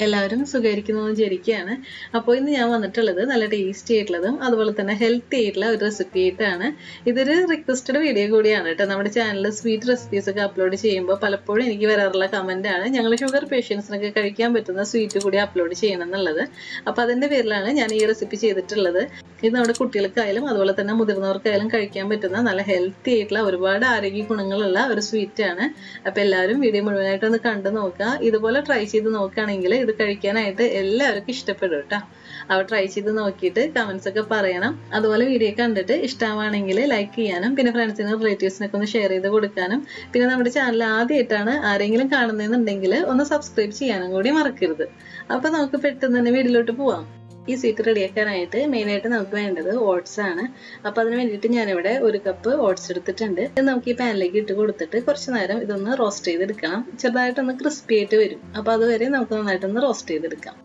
എല്ലാവരും സുഖമായിരിക്കുന്നു എന്ന് വിചാരിക്കുകയാണ് അപ്പോൾ ഇന്ന് ഞാൻ വന്നിട്ടുള്ളത് നല്ല ടേസ്റ്റി ആയിട്ടുള്ളതും അതുപോലെ തന്നെ ഹെൽത്തി ആയിട്ടുള്ള ഒരു റെസിപ്പി ആയിട്ടാണ് ഇതൊരു റിക്വസ്റ്റഡ് വീഡിയോ കൂടിയാണ് കേട്ടോ നമ്മുടെ ചാനലിൽ സ്വീറ്റ് റെസിപ്പീസ് ഒക്കെ അപ്ലോഡ് ചെയ്യുമ്പോൾ പലപ്പോഴും എനിക്ക് വരാറുള്ള കമന്റ് ആണ് ഞങ്ങൾ ഷുഗർ പേഷ്യൻസിനൊക്കെ കഴിക്കാൻ പറ്റുന്ന സ്വീറ്റ് കൂടി അപ്ലോഡ് ചെയ്യണം എന്നുള്ളത് അപ്പോൾ അതിന്റെ പേരിലാണ് ഞാൻ ഈ റെസിപ്പി ചെയ്തിട്ടുള്ളത് ഇത് നമ്മുടെ കുട്ടികൾക്കായാലും അതുപോലെ തന്നെ മുതിർന്നവർക്കായാലും കഴിക്കാൻ പറ്റുന്ന നല്ല ഹെൽത്തി ആയിട്ടുള്ള ഒരുപാട് ആരോഗ്യ ഗുണങ്ങളുള്ള ഒരു സ്വീറ്റ് ആണ് അപ്പോൾ എല്ലാവരും വീഡിയോ മുഴുവനായിട്ട് ഒന്ന് കണ്ടു നോക്കുക ഇതുപോലെ ട്രൈ ചെയ്ത് നോക്കുകയാണെങ്കിൽ ഇത് കഴിക്കാനായിട്ട് എല്ലാവർക്കും ഇഷ്ടപ്പെടും കേട്ടോ അവ ട്രൈ ചെയ്ത് നോക്കിയിട്ട് കമന്റ്സ് ഒക്കെ പറയണം അതുപോലെ വീഡിയോ കണ്ടിട്ട് ഇഷ്ടമാണെങ്കിൽ ലൈക്ക് ചെയ്യാനും പിന്നെ ഫ്രണ്ട്സിനും റിലേറ്റീവ്സിനൊക്കെ ഒന്ന് ഷെയർ ചെയ്ത് കൊടുക്കാനും പിന്നെ നമ്മുടെ ചാനൽ ആദ്യമായിട്ടാണ് ആരെങ്കിലും കാണുന്നതെന്നുണ്ടെങ്കിൽ ഒന്ന് സബ്സ്ക്രൈബ് ചെയ്യാനും കൂടി മറക്കരുത് അപ്പൊ നമുക്ക് പെട്ടെന്ന് തന്നെ വീട്ടിലോട്ട് പോവാം ഈ സ്വീറ്റ് റെഡിയാക്കാനായിട്ട് മെയിനായിട്ട് നമുക്ക് വേണ്ടത് ഓട്സ് ആണ് അപ്പോൾ അതിന് വേണ്ടിയിട്ട് ഞാനിവിടെ ഒരു കപ്പ് ഓട്സ് എടുത്തിട്ടുണ്ട് ഇത് നമുക്ക് ഈ പാനിലേക്ക് ഇട്ട് കൊടുത്തിട്ട് കുറച്ച് നേരം ഇതൊന്ന് റോസ്റ്റ് ചെയ്തെടുക്കണം ചെറുതായിട്ടൊന്ന് ക്രിസ്പി ആയിട്ട് വരും അപ്പോൾ അതുവരെ നമുക്ക് നന്നായിട്ടൊന്ന് റോസ്റ്റ് ചെയ്തെടുക്കാം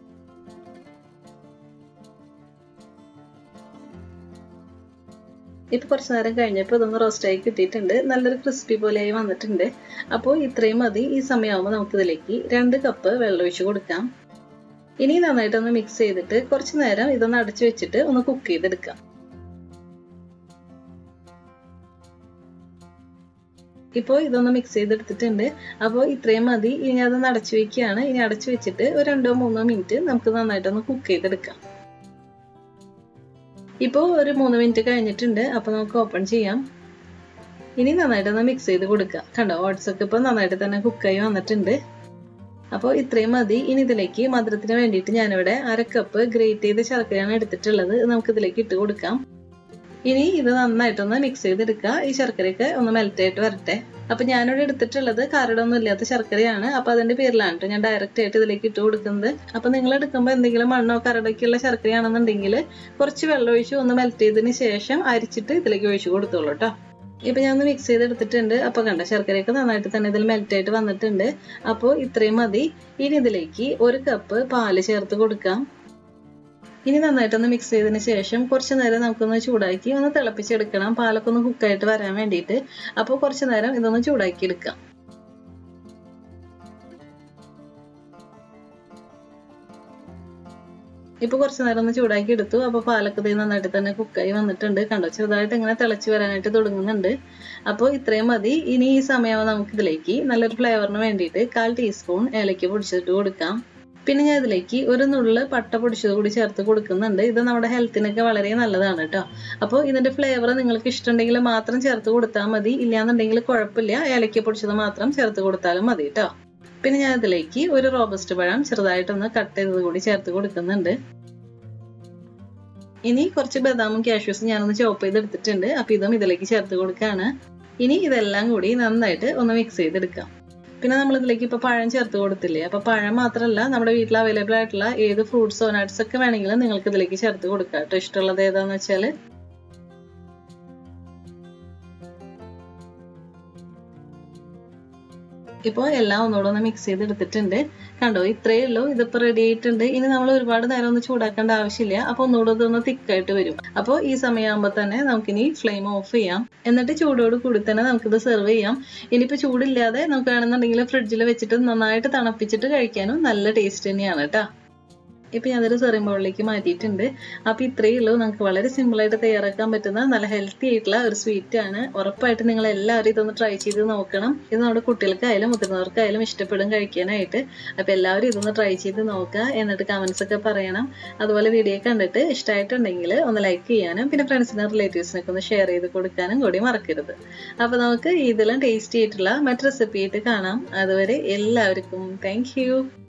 ഇപ്പൊ കുറച്ച് നേരം കഴിഞ്ഞപ്പോൾ ഇതൊന്ന് റോസ്റ്റ് ആയി കിട്ടിയിട്ടുണ്ട് നല്ലൊരു ക്രിസ്പി പോലെയായി വന്നിട്ടുണ്ട് അപ്പോൾ ഇത്രയും മതി ഈ സമയമാകുമ്പോൾ നമുക്കിതിലേക്ക് രണ്ട് കപ്പ് വെള്ളം ഒഴിച്ച് കൊടുക്കാം ഇനി നന്നായിട്ടൊന്ന് മിക്സ് ചെയ്തിട്ട് കുറച്ച് നേരം ഇതൊന്ന് അടച്ചു വെച്ചിട്ട് ഒന്ന് കുക്ക് ചെയ്തെടുക്കാം ഇപ്പോൾ ഇതൊന്ന് മിക്സ് ചെയ്തെടുത്തിട്ടുണ്ട് അപ്പോൾ ഇത്രയും മതി ഇനി അതൊന്ന് അടച്ചു വെക്കുകയാണ് ഇനി അടച്ചു വെച്ചിട്ട് ഒരു രണ്ടോ മൂന്നോ മിനിറ്റ് നമുക്ക് നന്നായിട്ടൊന്ന് കുക്ക് ചെയ്തെടുക്കാം ഇപ്പോൾ ഒരു മൂന്ന് മിനിറ്റ് കഴിഞ്ഞിട്ടുണ്ട് അപ്പോൾ നമുക്ക് ഓപ്പൺ ചെയ്യാം ഇനി നന്നായിട്ടൊന്ന് മിക്സ് ചെയ്ത് കൊടുക്കുക കണ്ടോ ഓട്സ് ഒക്കെ ഇപ്പോൾ നന്നായിട്ട് തന്നെ കുക്കായി വന്നിട്ടുണ്ട് അപ്പോൾ ഇത്രയും മതി ഇനി ഇതിലേക്ക് മധുരത്തിന് വേണ്ടിയിട്ട് ഞാനിവിടെ അര കപ്പ് ഗ്രേറ്റ് ചെയ്ത ശർക്കരയാണ് എടുത്തിട്ടുള്ളത് നമുക്ക് ഇതിലേക്ക് ഇട്ട് കൊടുക്കാം ഇനി ഇത് നന്നായിട്ടൊന്ന് മിക്സ് ചെയ്തെടുക്കുക ഈ ശർക്കരയൊക്കെ ഒന്ന് മെൽറ്റ് ആയിട്ട് വരട്ടെ അപ്പൊ ഞാനിവിടെ എടുത്തിട്ടുള്ളത് കരടൊന്നും ഇല്ലാത്ത ശർക്കരയാണ് അപ്പൊ അതിന്റെ പേരിലാണ് കേട്ടോ ഞാൻ ഡയറക്റ്റ് ആയിട്ട് ഇതിലേക്ക് ഇട്ട് കൊടുക്കുന്നത് അപ്പൊ നിങ്ങൾ എടുക്കുമ്പോൾ എന്തെങ്കിലും മണ്ണോ കരടൊക്കെയുള്ള ശർക്കരയാണെന്നുണ്ടെങ്കിൽ കുറച്ച് വെള്ളം ഒഴിച്ച് ഒന്ന് മെൽറ്റ് ചെയ്തതിന് ശേഷം അരിച്ചിട്ട് ഇതിലേക്ക് ഒഴിച്ച് കൊടുത്തോളൂ കേട്ടോ ഇപ്പൊ ഞാൻ ഒന്ന് മിക്സ് ചെയ്തെടുത്തിട്ടുണ്ട് അപ്പൊ കണ്ട ശർക്കരയൊക്കെ നന്നായിട്ട് തന്നെ ഇതിൽ മെൽറ്റ് ആയിട്ട് വന്നിട്ടുണ്ട് അപ്പോൾ ഇത്രയും മതി ഇനി ഇതിലേക്ക് ഒരു കപ്പ് പാല് ചേർത്ത് കൊടുക്കാം ഇനി നന്നായിട്ടൊന്ന് മിക്സ് ചെയ്തതിന് ശേഷം കുറച്ച് നേരം നമുക്കൊന്ന് ചൂടാക്കി ഒന്ന് തിളപ്പിച്ചെടുക്കണം പാലൊക്കെ ഒന്ന് കുക്കായിട്ട് വരാൻ വേണ്ടിയിട്ട് അപ്പോൾ കുറച്ച് നേരം ഇതൊന്ന് ചൂടാക്കി എടുക്കാം ഇപ്പൊ കുറച്ച് നേരം ഒന്ന് ചൂടാക്കി എടുത്തു അപ്പൊ പാലൊക്കെ ദേ നന്നായിട്ട് തന്നെ കുക്കായി വന്നിട്ടുണ്ട് കണ്ടോ ചെറുതായിട്ട് ഇങ്ങനെ തിളച്ച് വരാനായിട്ട് തുടങ്ങുന്നുണ്ട് അപ്പോൾ ഇത്രയും മതി ഇനി ഈ സമയം നമുക്ക് ഇതിലേക്ക് നല്ലൊരു ഫ്ലേവറിന് വേണ്ടിയിട്ട് കാൽ ടീസ്പൂൺ ഏലയ്ക്ക് പൊടിച്ചിട്ട് കൊടുക്കാം പിന്നെ ഞാൻ ഇതിലേക്ക് ഒരു നുള്ള് പട്ട പൊടിച്ചത് കൂടി ചേർത്ത് കൊടുക്കുന്നുണ്ട് ഇത് നമ്മുടെ ഹെൽത്തിനൊക്കെ വളരെ നല്ലതാണ് കേട്ടോ അപ്പോൾ ഇതിന്റെ ഫ്ലേവർ നിങ്ങൾക്ക് ഇഷ്ടമുണ്ടെങ്കിൽ മാത്രം ചേർത്ത് കൊടുത്താൽ മതി ഇല്ലാന്നുണ്ടെങ്കിൽ കുഴപ്പമില്ല ഏലക്ക പൊടിച്ചത് മാത്രം ചേർത്ത് കൊടുത്താലും മതി കേട്ടോ പിന്നെ ഞാൻ ഇതിലേക്ക് ഒരു റോബസ്റ്റ് പഴം ചെറുതായിട്ടൊന്ന് കട്ട് ചെയ്തത് കൂടി ചേർത്ത് കൊടുക്കുന്നുണ്ട് ഇനി കുറച്ച് ബദാമും കാഷ്യൂസും ഞാനൊന്ന് ചോപ്പ് ചെയ്തെടുത്തിട്ടുണ്ട് അപ്പൊ ഇതും ഇതിലേക്ക് ചേർത്ത് കൊടുക്കുകയാണ് ഇനി ഇതെല്ലാം കൂടി നന്നായിട്ട് ഒന്ന് മിക്സ് ചെയ്തെടുക്കാം പിന്നെ നമ്മൾ ഇതിലേക്ക് ഇപ്പൊ പഴം ചേർത്ത് കൊടുത്തില്ലേ അപ്പൊ പഴം മാത്രമല്ല നമ്മുടെ വീട്ടിൽ അവൈലബിൾ ആയിട്ടുള്ള ഏത് ഫ്രൂട്ട്സോ നട്ട്സ് ഒക്കെ വേണമെങ്കിലും നിങ്ങൾക്ക് ഇതിലേക്ക് ചേർത്ത് കൊടുക്കാം കേട്ടോ ഇഷ്ടമുള്ളത് ഏതാന്ന് വെച്ചാല് ഇപ്പോൾ എല്ലാം ഒന്നുകൂടെ ഒന്ന് മിക്സ് ചെയ്തെടുത്തിട്ടുണ്ട് കണ്ടോ ഇത്രയേ ഉള്ളൂ ഇതിപ്പോൾ റെഡി ആയിട്ടുണ്ട് ഇനി നമ്മൾ ഒരുപാട് നേരം ഒന്ന് ചൂടാക്കേണ്ട ആവശ്യമില്ല അപ്പോൾ ഒന്നുകൂടെ ഇതൊന്ന് തിക്കായിട്ട് വരും അപ്പോൾ ഈ സമയമാകുമ്പോൾ തന്നെ നമുക്കിനി ഫ്ലെയിം ഓഫ് ചെയ്യാം എന്നിട്ട് ചൂടോട് കൂടി തന്നെ നമുക്കിത് സെർവ് ചെയ്യാം ഇനിയിപ്പോൾ ചൂടില്ലാതെ നമുക്ക് വേണമെന്നുണ്ടെങ്കിൽ ഫ്രിഡ്ജിൽ വെച്ചിട്ട് നന്നായിട്ട് തണുപ്പിച്ചിട്ട് കഴിക്കാനും നല്ല ടേസ്റ്റ് തന്നെയാണ് കേട്ടോ ഇപ്പൊ ഞാനതൊരു സെറിയും ബൗളിലേക്ക് മാറ്റിയിട്ടുണ്ട് അപ്പൊ ഇത്രയേ ഉള്ളൂ നമുക്ക് വളരെ സിമ്പിൾ ആയിട്ട് തയ്യാറാക്കാൻ പറ്റുന്ന നല്ല ഹെൽത്തി ആയിട്ടുള്ള ഒരു സ്വീറ്റ് ആണ് ഉറപ്പായിട്ട് നിങ്ങൾ എല്ലാവരും ഇതൊന്ന് ട്രൈ ചെയ്ത് നോക്കണം ഇത് നമ്മുടെ കുട്ടികൾക്കായാലും മുതിർന്നവർക്കായാലും ഇഷ്ടപ്പെടും കഴിക്കാനായിട്ട് അപ്പൊ എല്ലാവരും ഇതൊന്ന് ട്രൈ ചെയ്ത് നോക്കുക എന്നിട്ട് കമന്റ്സ് ഒക്കെ പറയണം അതുപോലെ വീഡിയോ കണ്ടിട്ട് ഇഷ്ടമായിട്ടുണ്ടെങ്കിൽ ഒന്ന് ലൈക്ക് ചെയ്യാനും പിന്നെ ഫ്രണ്ട്സിനും റിലേറ്റീവ്സിനൊക്കെ ഒന്ന് ഷെയർ ചെയ്ത് കൊടുക്കാനും കൂടി മറക്കരുത് അപ്പൊ നമുക്ക് ഇതിലും ടേസ്റ്റി ആയിട്ടുള്ള മറ്റു റെസിപ്പി ആയിട്ട് കാണാം അതുവരെ എല്ലാവർക്കും താങ്ക്